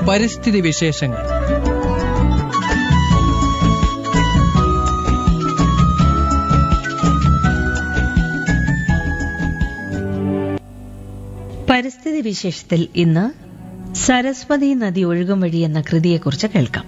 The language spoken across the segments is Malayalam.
പരിസ്ഥിതി വിശേഷങ്ങൾ പരിസ്ഥിതി വിശേഷത്തിൽ ഇന്ന് സരസ്വതി നദി ഒഴുകും വഴി എന്ന കൃതിയെക്കുറിച്ച് കേൾക്കാം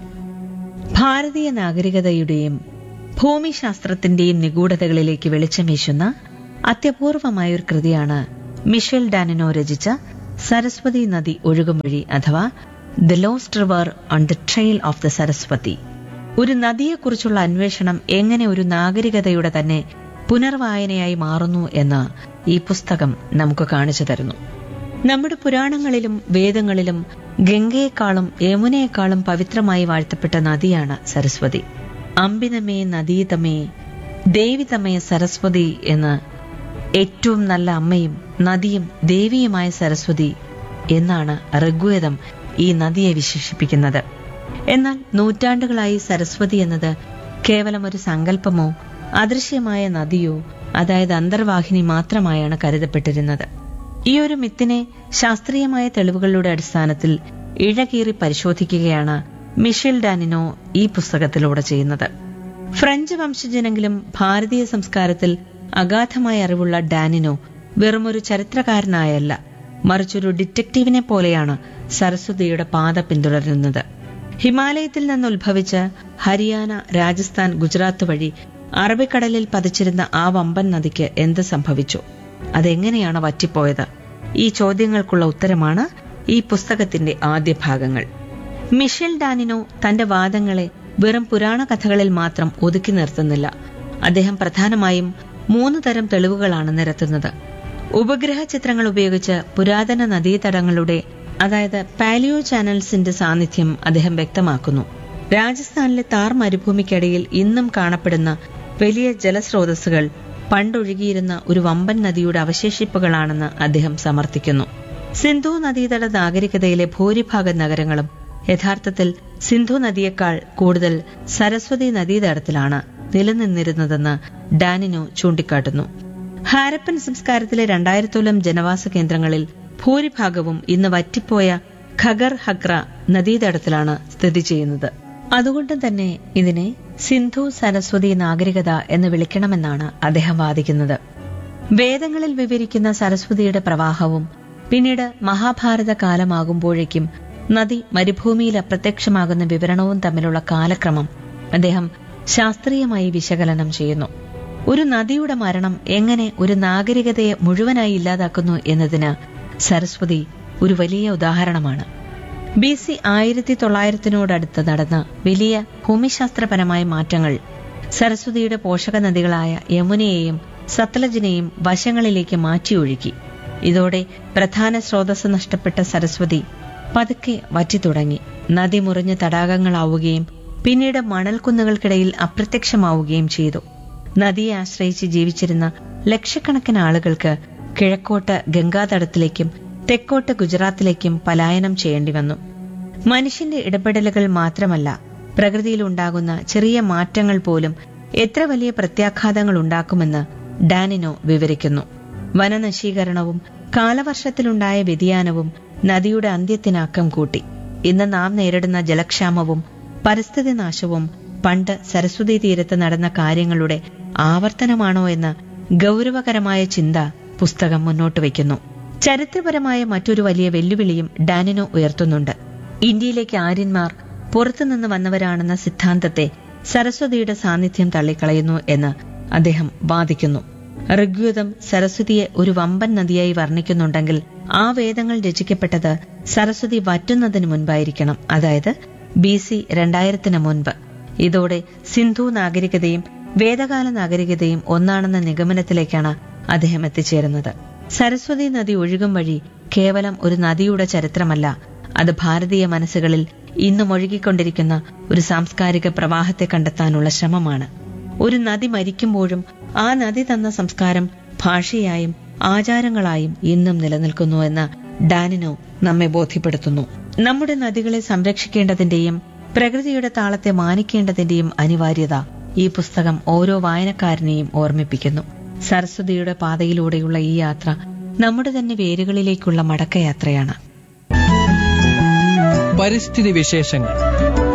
ഭാരതീയ നാഗരികതയുടെയും ഭൂമിശാസ്ത്രത്തിന്റെയും നിഗൂഢതകളിലേക്ക് വെളിച്ചം വീശുന്ന അത്യപൂർവമായ ഒരു കൃതിയാണ് മിഷേൽ ഡാനിനോ രചിച്ച സരസ്വതി നദി ഒഴുകും വഴി അഥവാ the lost river on the trail of the Saraswati ഒരു നദിയെക്കുറിച്ചുള്ള അന്വേഷണം എങ്ങനെ ഒരു നാഗരികതയുടെ തന്നെ പുനർവായനയായി മാറുന്നു എന്ന് ഈ പുസ്തകം നമുക്ക് കാണിച്ചു തരുന്നു നമ്മുടെ പുരാണങ്ങളിലും വേദങ്ങളിലും ഗംഗയെക്കാളും യമുനയെക്കാളും പവിത്രമായി വാഴ്ത്തപ്പെട്ട നദിയാണ് സരസ്വതി അമ്പിതമേ നദീതമേ ദേവിതമേ സരസ്വതി എന്ന് ഏറ്റവും നല്ല അമ്മയും നദിയും ദേവിയുമായ സരസ്വതി എന്നാണ് ഋഗ്വേദം ഈ നദിയെ വിശേഷിപ്പിക്കുന്നത് എന്നാൽ നൂറ്റാണ്ടുകളായി സരസ്വതി എന്നത് കേവലം ഒരു സങ്കല്പമോ അദൃശ്യമായ നദിയോ അതായത് അന്തർവാഹിനി മാത്രമായാണ് കരുതപ്പെട്ടിരുന്നത് ഈ ഒരു മിത്തിനെ ശാസ്ത്രീയമായ തെളിവുകളുടെ അടിസ്ഥാനത്തിൽ ഇഴകീറി പരിശോധിക്കുകയാണ് മിഷേൽ ഡാനിനോ ഈ പുസ്തകത്തിലൂടെ ചെയ്യുന്നത് ഫ്രഞ്ച് വംശജനെങ്കിലും ഭാരതീയ സംസ്കാരത്തിൽ അഗാധമായ അറിവുള്ള ഡാനിനോ വെറുമൊരു ചരിത്രകാരനായല്ല മറിച്ചൊരു ഡിറ്റക്റ്റീവിനെ പോലെയാണ് സരസ്വതിയുടെ പാത പിന്തുടരുന്നത് ഹിമാലയത്തിൽ നിന്ന് ഉത്ഭവിച്ച് ഹരിയാന രാജസ്ഥാൻ ഗുജറാത്ത് വഴി അറബിക്കടലിൽ പതിച്ചിരുന്ന ആ വമ്പൻ നദിക്ക് എന്ത് സംഭവിച്ചു അതെങ്ങനെയാണ് വറ്റിപ്പോയത് ഈ ചോദ്യങ്ങൾക്കുള്ള ഉത്തരമാണ് ഈ പുസ്തകത്തിന്റെ ആദ്യ ഭാഗങ്ങൾ മിഷേൽ ഡാനിനോ തന്റെ വാദങ്ങളെ വെറും പുരാണ കഥകളിൽ മാത്രം ഒതുക്കി നിർത്തുന്നില്ല അദ്ദേഹം പ്രധാനമായും മൂന്ന് തരം തെളിവുകളാണ് നിരത്തുന്നത് ഉപഗ്രഹ ചിത്രങ്ങൾ ഉപയോഗിച്ച് പുരാതന നദീതടങ്ങളുടെ അതായത് പാലിയോ ചാനൽസിന്റെ സാന്നിധ്യം അദ്ദേഹം വ്യക്തമാക്കുന്നു രാജസ്ഥാനിലെ താർ മരുഭൂമിക്കടിയിൽ ഇന്നും കാണപ്പെടുന്ന വലിയ ജലസ്രോതസ്സുകൾ പണ്ടൊഴുകിയിരുന്ന ഒരു വമ്പൻ നദിയുടെ അവശേഷിപ്പുകളാണെന്ന് അദ്ദേഹം സമർത്ഥിക്കുന്നു സിന്ധു നദീതട നാഗരികതയിലെ ഭൂരിഭാഗം നഗരങ്ങളും യഥാർത്ഥത്തിൽ സിന്ധു നദിയേക്കാൾ കൂടുതൽ സരസ്വതി നദീതടത്തിലാണ് നിലനിന്നിരുന്നതെന്ന് ഡാനിനോ ചൂണ്ടിക്കാട്ടുന്നു ഹാരപ്പൻ സംസ്കാരത്തിലെ രണ്ടായിരത്തോളം ജനവാസ കേന്ദ്രങ്ങളിൽ ഭൂരിഭാഗവും ഇന്ന് വറ്റിപ്പോയ ഖഗർ ഹഗ്ര നദീതടത്തിലാണ് സ്ഥിതി ചെയ്യുന്നത് അതുകൊണ്ട് തന്നെ ഇതിനെ സിന്ധു സരസ്വതി നാഗരികത എന്ന് വിളിക്കണമെന്നാണ് അദ്ദേഹം വാദിക്കുന്നത് വേദങ്ങളിൽ വിവരിക്കുന്ന സരസ്വതിയുടെ പ്രവാഹവും പിന്നീട് മഹാഭാരത കാലമാകുമ്പോഴേക്കും നദി മരുഭൂമിയിൽ അപ്രത്യക്ഷമാകുന്ന വിവരണവും തമ്മിലുള്ള കാലക്രമം അദ്ദേഹം ശാസ്ത്രീയമായി വിശകലനം ചെയ്യുന്നു ഒരു നദിയുടെ മരണം എങ്ങനെ ഒരു നാഗരികതയെ മുഴുവനായി ഇല്ലാതാക്കുന്നു എന്നതിന് സരസ്വതി ഒരു വലിയ ഉദാഹരണമാണ് ബി സി ആയിരത്തി തൊള്ളായിരത്തിനോടടുത്ത് നടന്ന വലിയ ഭൂമിശാസ്ത്രപരമായ മാറ്റങ്ങൾ സരസ്വതിയുടെ പോഷക നദികളായ യമുനയെയും സത്ലജിനെയും വശങ്ങളിലേക്ക് മാറ്റിയൊഴുക്കി ഇതോടെ പ്രധാന സ്രോതസ് നഷ്ടപ്പെട്ട സരസ്വതി പതുക്കെ വറ്റിത്തുടങ്ങി നദി മുറിഞ്ഞ് തടാകങ്ങളാവുകയും പിന്നീട് മണൽക്കുന്നുകൾക്കിടയിൽ അപ്രത്യക്ഷമാവുകയും ചെയ്തു നദിയെ ആശ്രയിച്ച് ജീവിച്ചിരുന്ന ലക്ഷക്കണക്കിന് ആളുകൾക്ക് കിഴക്കോട്ട് ഗംഗാതടത്തിലേക്കും തെക്കോട്ട് ഗുജറാത്തിലേക്കും പലായനം ചെയ്യേണ്ടി വന്നു മനുഷ്യന്റെ ഇടപെടലുകൾ മാത്രമല്ല പ്രകൃതിയിലുണ്ടാകുന്ന ചെറിയ മാറ്റങ്ങൾ പോലും എത്ര വലിയ പ്രത്യാഘാതങ്ങൾ ഉണ്ടാക്കുമെന്ന് ഡാനിനോ വിവരിക്കുന്നു വനനശീകരണവും കാലവർഷത്തിലുണ്ടായ വ്യതിയാനവും നദിയുടെ അന്ത്യത്തിനാക്കം കൂട്ടി ഇന്ന് നാം നേരിടുന്ന ജലക്ഷാമവും പരിസ്ഥിതി നാശവും പണ്ട് സരസ്വതി തീരത്ത് നടന്ന കാര്യങ്ങളുടെ ആവർത്തനമാണോ എന്ന ഗൗരവകരമായ ചിന്ത പുസ്തകം മുന്നോട്ട് വയ്ക്കുന്നു ചരിത്രപരമായ മറ്റൊരു വലിയ വെല്ലുവിളിയും ഡാനിനോ ഉയർത്തുന്നുണ്ട് ഇന്ത്യയിലേക്ക് ആര്യന്മാർ പുറത്തുനിന്ന് വന്നവരാണെന്ന സിദ്ധാന്തത്തെ സരസ്വതിയുടെ സാന്നിധ്യം തള്ളിക്കളയുന്നു എന്ന് അദ്ദേഹം വാദിക്കുന്നു ഋഗ്വേദം സരസ്വതിയെ ഒരു വമ്പൻ നദിയായി വർണ്ണിക്കുന്നുണ്ടെങ്കിൽ ആ വേദങ്ങൾ രചിക്കപ്പെട്ടത് സരസ്വതി വറ്റുന്നതിന് മുൻപായിരിക്കണം അതായത് ബി സി രണ്ടായിരത്തിന് മുൻപ് ഇതോടെ സിന്ധു നാഗരികതയും വേദകാല നാഗരികതയും ഒന്നാണെന്ന നിഗമനത്തിലേക്കാണ് അദ്ദേഹം എത്തിച്ചേരുന്നത് സരസ്വതി നദി ഒഴുകും വഴി കേവലം ഒരു നദിയുടെ ചരിത്രമല്ല അത് ഭാരതീയ മനസ്സുകളിൽ ഇന്നും ഒഴുകിക്കൊണ്ടിരിക്കുന്ന ഒരു സാംസ്കാരിക പ്രവാഹത്തെ കണ്ടെത്താനുള്ള ശ്രമമാണ് ഒരു നദി മരിക്കുമ്പോഴും ആ നദി തന്ന സംസ്കാരം ഭാഷയായും ആചാരങ്ങളായും ഇന്നും നിലനിൽക്കുന്നു എന്ന് ഡാനിനോ നമ്മെ ബോധ്യപ്പെടുത്തുന്നു നമ്മുടെ നദികളെ സംരക്ഷിക്കേണ്ടതിന്റെയും പ്രകൃതിയുടെ താളത്തെ മാനിക്കേണ്ടതിന്റെയും അനിവാര്യത ഈ പുസ്തകം ഓരോ വായനക്കാരനെയും ഓർമ്മിപ്പിക്കുന്നു സരസ്വതിയുടെ പാതയിലൂടെയുള്ള ഈ യാത്ര നമ്മുടെ തന്നെ വേരുകളിലേക്കുള്ള മടക്കയാത്രയാണ് പരിസ്ഥിതി വിശേഷങ്ങൾ